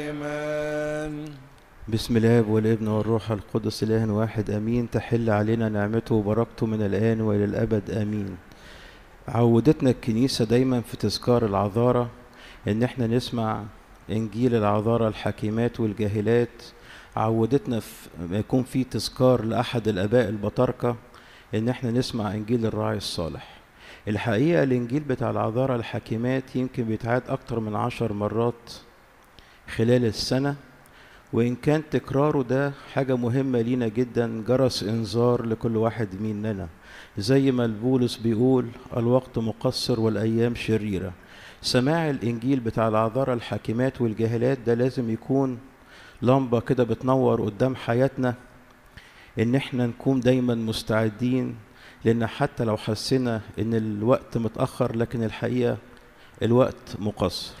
دائما بسم الله والابن والروح القدس إله واحد أمين تحل علينا نعمته وبركته من الآن وإلى الأبد آمين عودتنا الكنيسة دايما في تذكار العذارة إن احنا نسمع إنجيل العذارة الحكيمات والجاهلات عودتنا في ما يكون في تذكار لأحد الآباء البطاركة إن احنا نسمع إنجيل الراعي الصالح الحقيقة الإنجيل بتاع العذارة الحكيمات يمكن بيتعاد أكتر من عشر مرات خلال السنة وإن كان تكراره ده حاجة مهمة لينا جدا جرس إنذار لكل واحد مننا زي ما البولس بيقول الوقت مقصر والأيام شريرة سماع الإنجيل بتاع العذارى الحاكمات والجاهلات ده لازم يكون لمبة كده بتنور قدام حياتنا إن إحنا نكون دايما مستعدين لأن حتى لو حسينا إن الوقت متأخر لكن الحقيقة الوقت مقصر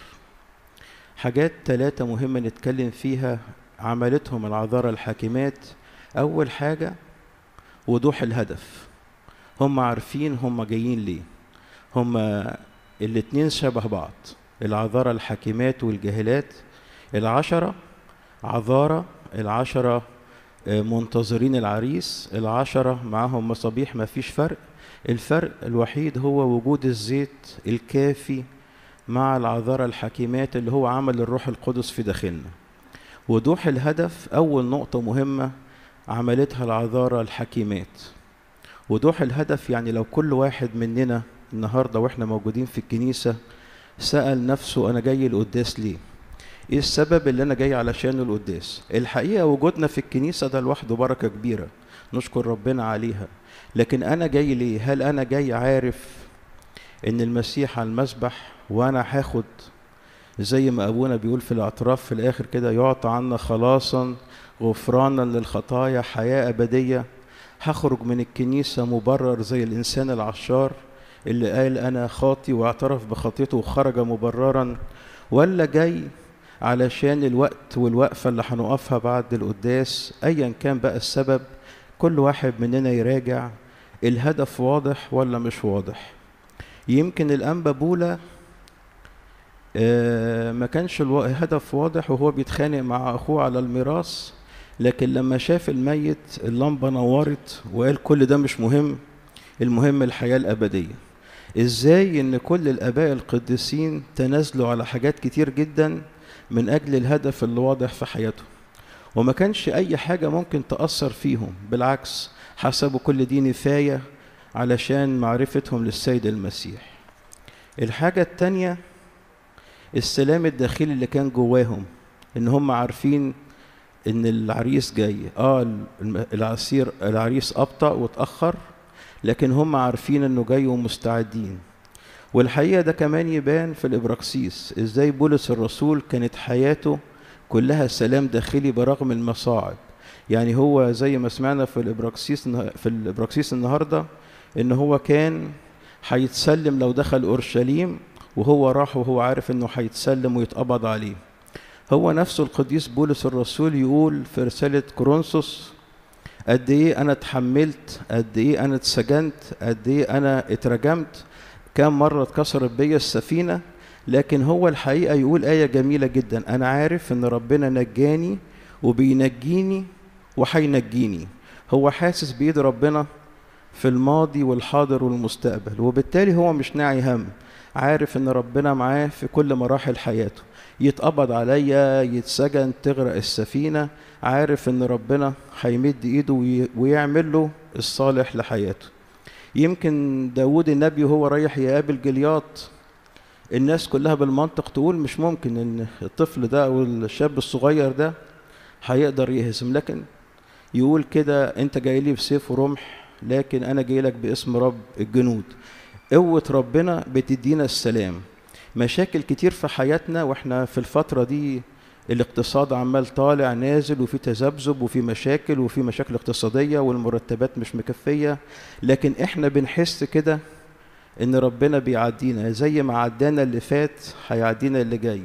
حاجات ثلاثة مهمة نتكلم فيها عملتهم العذارى الحاكمات أول حاجة وضوح الهدف هم عارفين هم جايين ليه هم الاتنين شبه بعض العذارى الحاكمات والجاهلات العشرة عذارى العشرة منتظرين العريس العشرة معاهم مصابيح ما فيش فرق الفرق الوحيد هو وجود الزيت الكافي مع العذارى الحكيمات اللي هو عمل الروح القدس في داخلنا وضوح الهدف أول نقطة مهمة عملتها العذارى الحكيمات وضوح الهدف يعني لو كل واحد مننا النهاردة وإحنا موجودين في الكنيسة سأل نفسه أنا جاي القداس ليه إيه السبب اللي أنا جاي علشانه القداس الحقيقة وجودنا في الكنيسة ده لوحده بركة كبيرة نشكر ربنا عليها لكن أنا جاي ليه هل أنا جاي عارف إن المسيح على المسبح وأنا هاخد زي ما أبونا بيقول في الاعتراف في الآخر كده يعطى عنا خلاصا غفرانا للخطايا حياة أبدية هخرج من الكنيسة مبرر زي الإنسان العشار اللي قال أنا خاطي واعترف بخطيته وخرج مبررا ولا جاي علشان الوقت والوقفة اللي هنقفها بعد القداس أيا كان بقى السبب كل واحد مننا يراجع الهدف واضح ولا مش واضح يمكن الأنبا بولا آه ما كانش الهدف واضح وهو بيتخانق مع أخوه على الميراث لكن لما شاف الميت اللمبة نورت وقال كل ده مش مهم المهم الحياة الأبدية إزاي إن كل الآباء القديسين تنازلوا على حاجات كتير جدا من أجل الهدف اللي واضح في حياتهم وما كانش أي حاجة ممكن تأثر فيهم بالعكس حسبوا كل دي نفاية علشان معرفتهم للسيد المسيح الحاجة التانية السلام الداخلي اللي كان جواهم ان هم عارفين ان العريس جاي اه العصير العريس ابطأ واتأخر لكن هم عارفين انه جاي ومستعدين والحقيقة ده كمان يبان في الإبراكسيس ازاي بولس الرسول كانت حياته كلها سلام داخلي برغم المصاعب يعني هو زي ما سمعنا في الإبراكسيس في الإبراكسيس النهارده ان هو كان هيتسلم لو دخل اورشليم وهو راح وهو عارف انه هيتسلم ويتقبض عليه هو نفسه القديس بولس الرسول يقول في رسالة كورنثوس قد ايه انا اتحملت قد ايه انا اتسجنت قد ايه انا اترجمت كم مرة اتكسرت بيا السفينة لكن هو الحقيقة يقول آية جميلة جدا أنا عارف إن ربنا نجاني وبينجيني وهينجيني هو حاسس بإيد ربنا في الماضي والحاضر والمستقبل وبالتالي هو مش ناعي هم عارف ان ربنا معاه في كل مراحل حياته يتقبض عليا يتسجن تغرق السفينة عارف ان ربنا هيمد ايده ويعمل له الصالح لحياته يمكن داود النبي وهو رايح يقابل جلياط الناس كلها بالمنطق تقول مش ممكن ان الطفل ده او الشاب الصغير ده هيقدر يهزم لكن يقول كده انت جاي لي بسيف ورمح لكن انا جاي لك باسم رب الجنود قوة ربنا بتدينا السلام مشاكل كتير في حياتنا واحنا في الفترة دي الاقتصاد عمال طالع نازل وفي تذبذب وفي مشاكل وفي مشاكل اقتصادية والمرتبات مش مكفية لكن احنا بنحس كده ان ربنا بيعدينا زي ما عدانا اللي فات هيعدينا اللي جاي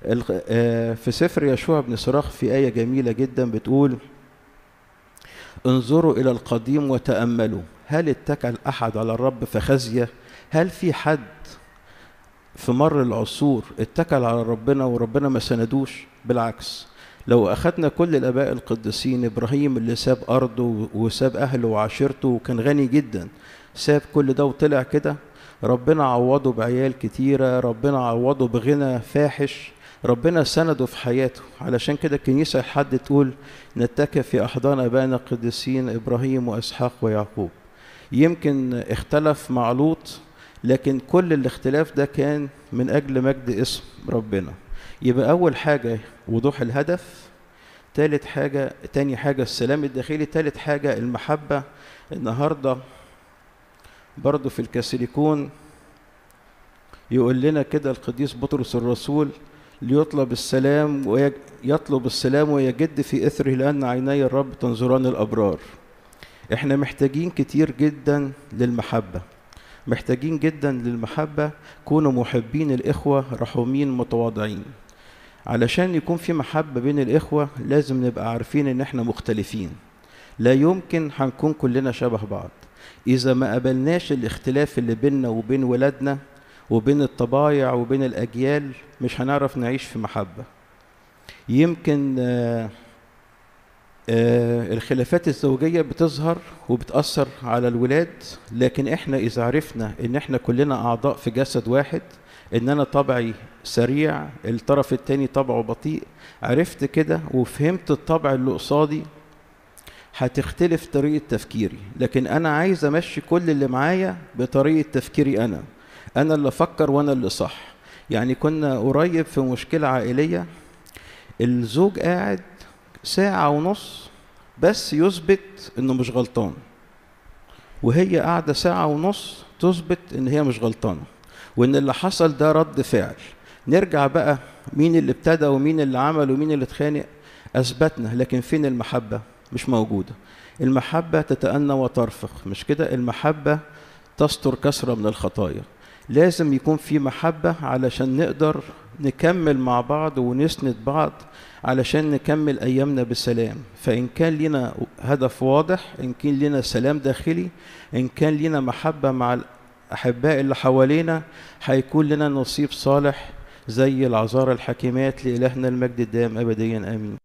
في سفر يشوع بن صراخ في آية جميلة جدا بتقول انظروا إلى القديم وتأملوا هل اتكل أحد على الرب فخزي هل في حد في مر العصور اتكل على ربنا وربنا ما سندوش بالعكس لو أخدنا كل الآباء القديسين إبراهيم اللي ساب أرضه وساب أهله وعشيرته وكان غني جدا ساب كل ده وطلع كده ربنا عوضه بعيال كتيرة ربنا عوضه بغنى فاحش ربنا سنده في حياته علشان كده الكنيسة حد تقول نتكى في أحضان أبائنا القديسين إبراهيم وإسحاق ويعقوب يمكن اختلف مع لوط لكن كل الاختلاف ده كان من أجل مجد اسم ربنا يبقى أول حاجة وضوح الهدف تالت حاجة تاني حاجة السلام الداخلي تالت حاجة المحبة النهاردة برضو في الكاثوليكون يقول لنا كده القديس بطرس الرسول ليطلب السلام ويطلب السلام ويجد في اثره لان عيني الرب تنظران الابرار احنا محتاجين كتير جدا للمحبه محتاجين جدا للمحبه كونوا محبين الاخوه رحومين متواضعين علشان يكون في محبه بين الاخوه لازم نبقى عارفين ان احنا مختلفين لا يمكن هنكون كلنا شبه بعض اذا ما قبلناش الاختلاف اللي بيننا وبين ولادنا وبين الطبايع وبين الأجيال مش هنعرف نعيش في محبة يمكن آآ آآ الخلافات الزوجية بتظهر وبتأثر على الولاد لكن احنا إذا عرفنا إن احنا كلنا أعضاء في جسد واحد إن أنا طبعي سريع الطرف التاني طبعه بطيء عرفت كده وفهمت الطبع اللي قصادي هتختلف طريقة تفكيري لكن أنا عايز أمشي كل اللي معايا بطريقة تفكيري أنا انا اللي افكر وانا اللي صح يعني كنا قريب في مشكله عائليه الزوج قاعد ساعه ونص بس يثبت انه مش غلطان وهي قاعده ساعه ونص تثبت ان هي مش غلطانه وان اللي حصل ده رد فعل نرجع بقى مين اللي ابتدى ومين اللي عمل ومين اللي اتخانق اثبتنا لكن فين المحبه مش موجوده المحبه تتأنى وترفق مش كده المحبه تستر كثره من الخطايا لازم يكون في محبة علشان نقدر نكمل مع بعض ونسند بعض علشان نكمل أيامنا بسلام فإن كان لنا هدف واضح إن كان لنا سلام داخلي إن كان لنا محبة مع الأحباء اللي حوالينا هيكون لنا نصيب صالح زي العذارى الحكيمات لإلهنا المجد الدائم أبديا آمين